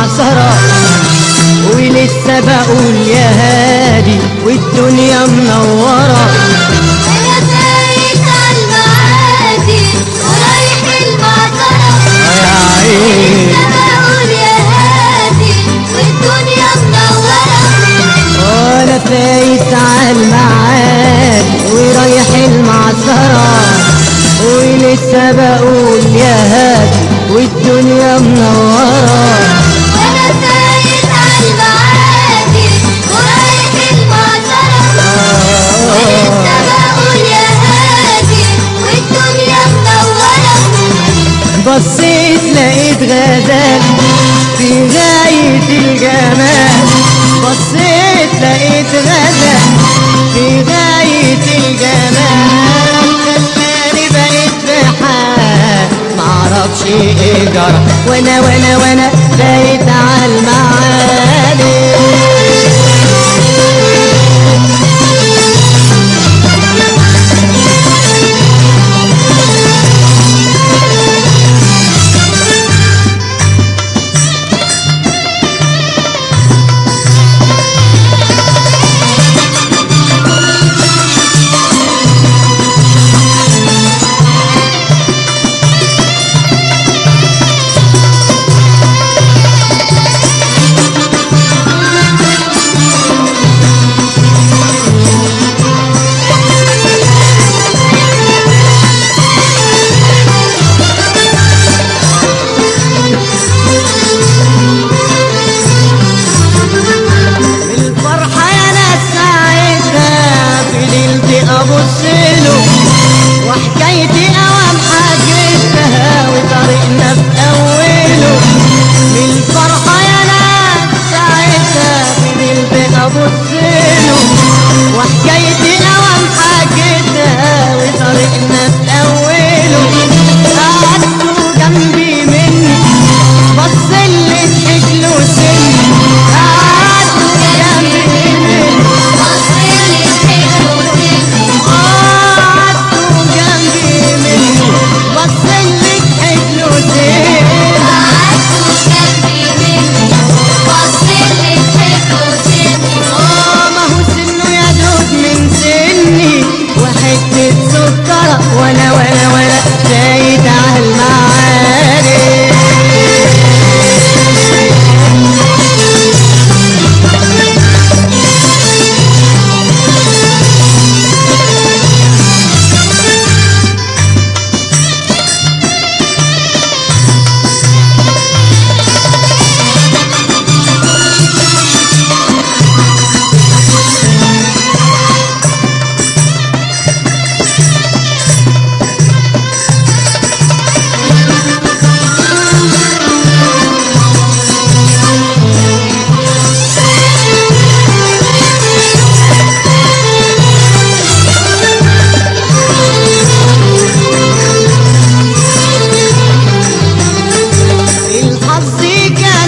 المعصرة ولسه بقول يا هادي والدنيا منورة انا فايت عالمعادي ورايح المعطرة يا عيني لما اقول يا هادي والدنيا منورة وانا فايت عالمعاد ورايح المعصرة ولسه بقول يا هادي والدنيا منورة وانا فايت عالمعادي ورايح المعطرة ولسه بقول يا هادي والدنيا منورة بصيت لقيت غزال في غاية الجمال بصيت لقيت غزال في غاية الجمال خلاني بقيت بحال معرفش ايه جرى وانا وانا وانا بقيت عالمعالي الفرحة يا ناس ساعتها فضلت أبص له وحكايتي أوام حكيتها وطريقنا في أوله الفرحة يا ناس ساعتها فضلت أبص له وحكايتي أوام حكيتها وطريقنا في أوله قعدتوا جنبي مني بص اللي ضحك له سني قعدتوا جنبي مني بصيلي حلو سني قعدتوا جنبي مني بص اللي ضحك له سني قعدتوا جنبي مني بصيلي حلو سني آه ما هو سنه يا دوب من سني وحتة سكرة وانا وانا وانا زايد على المعارف الحظ